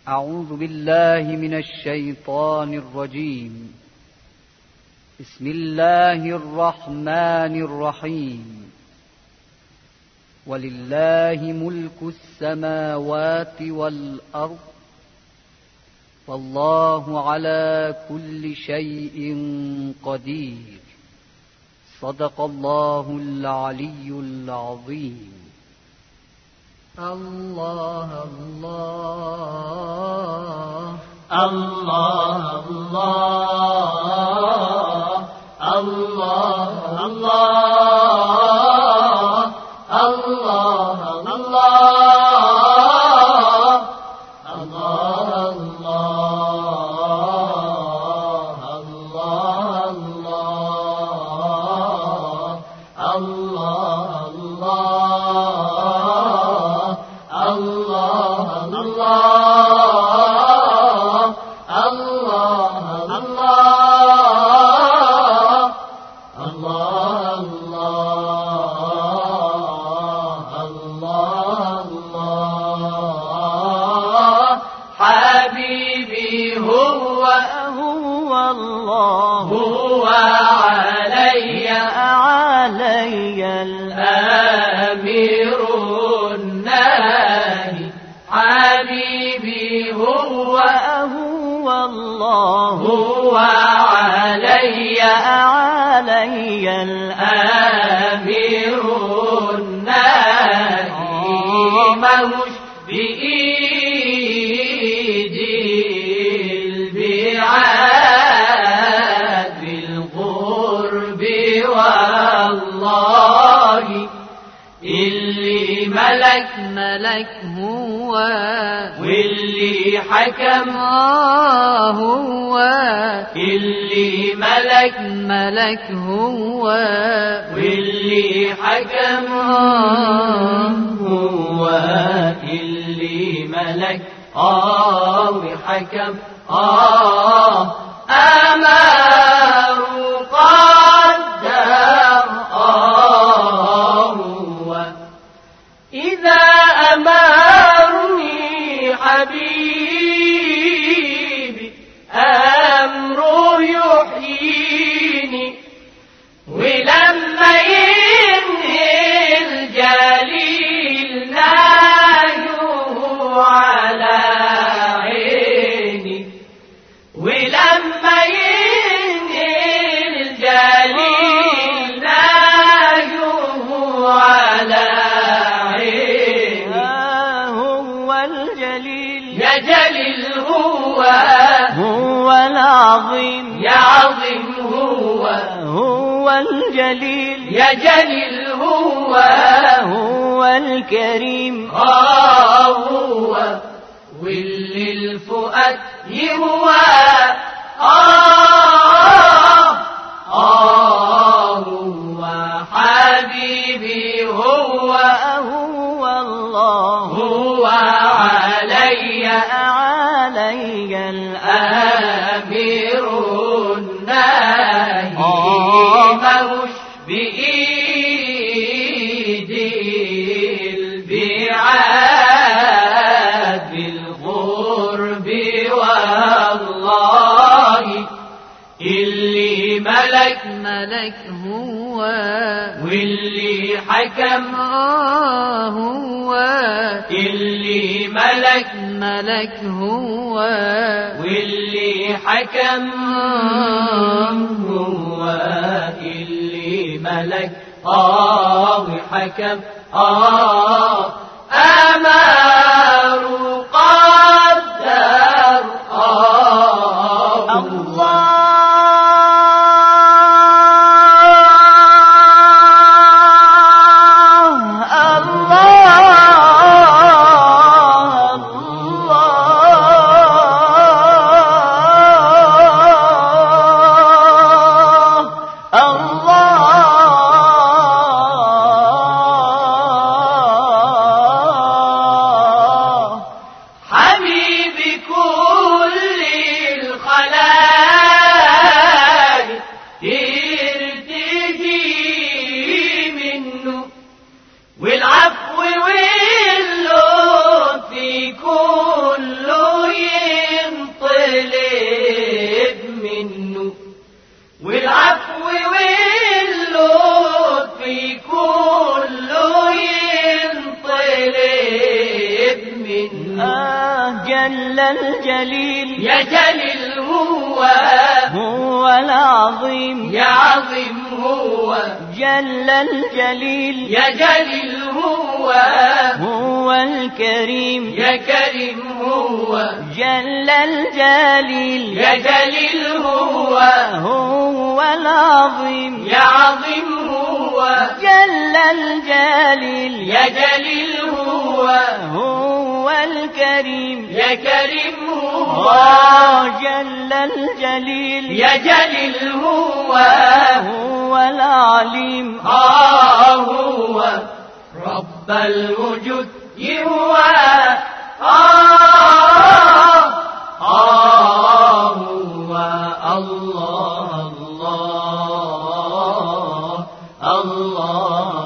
أعوذ بالله من الشيطان الرجيم بسم الله الرحمن الرحيم ولله ملك السماوات والأرض والله على كل شيء قدير صدق الله العلي العظيم الله الله الله الله الله الله الله الله الله الله الله الله الله الله الله الله الله حبيبي هو هو الله هو علي علي أمير الناهي حبيبي هو هو الله هو علي علي أمير الناهي مهوش بإيدي البعاد بالقرب والله اللي ملك ملك هو واللي حكم آه هو اللي ملك ملك هو واللي حكم هو اللي ملك آه وحكم آه أمر قدر آه هو إذا أمرني حبيبي أمره يحييني ولما ينهي الجليل نايه على عيني ولما ينهي الجليل نايه على عيني آه هو الجليل يا جليل هو هو العظيم يا عظيم هو هو الجليل يا جليل هو هو الكريم آه هو واللي الفؤاد يهوى آه آه هو حبيبي هو هو الله هو علي علي أمير الناهي آه. مهوش بإيدي البعاد بالغرب والله اللي ملك ملك هو واللي حكم آه هو اللي ملك ملك هو واللي حكم هو اللي ملك آه وحكم آه أمر قدر آه الله الله الله الله جل الجليل يا جليل هو هو العظيم يا عظيم هو جل الجليل يا جليل هو هو الكريم يا كريم هو جل الجليل يا جليل هو هو العظيم يا عظيم هو جل الجليل يا جليل هو هو الكريم يا كريم هو آه جل الجليل يا جليل هو هو العليم آه هو رب الوجود هو آه آه هو الله الله الله